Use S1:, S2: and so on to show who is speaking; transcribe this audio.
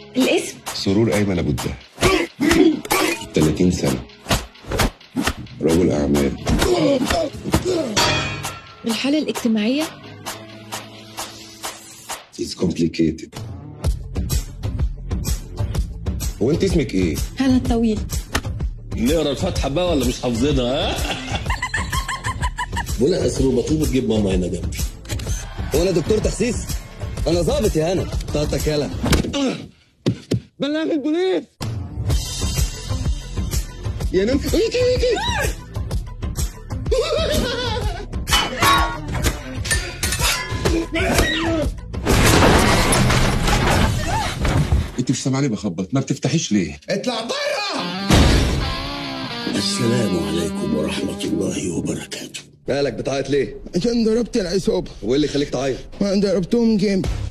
S1: الاسم
S2: سرور ايمن ابو الدهب 30 سنه رجل اعمال
S1: الحالة الاجتماعية
S2: It's complicated هو انت اسمك ايه؟
S1: هنا الطويل
S3: نقرا الفاتحه بقى ولا مش حافظينها ها؟ بقول لك يا سرور مطلوب تجيب ماما هنا جنبي
S4: هو انا دكتور تخسيس انا ظابط يا هنا طاقتك يلا
S2: بلغ البوليس يا نم ويكي ويكي انت مش سامعني بخبط ما بتفتحيش ليه؟ اطلع بره
S3: السلام عليكم ورحمه الله وبركاته
S4: مالك بتعيط ليه؟
S5: عشان ضربت العصابة
S4: وايه اللي يخليك تعيط؟
S5: وأنا ضربتهم جامد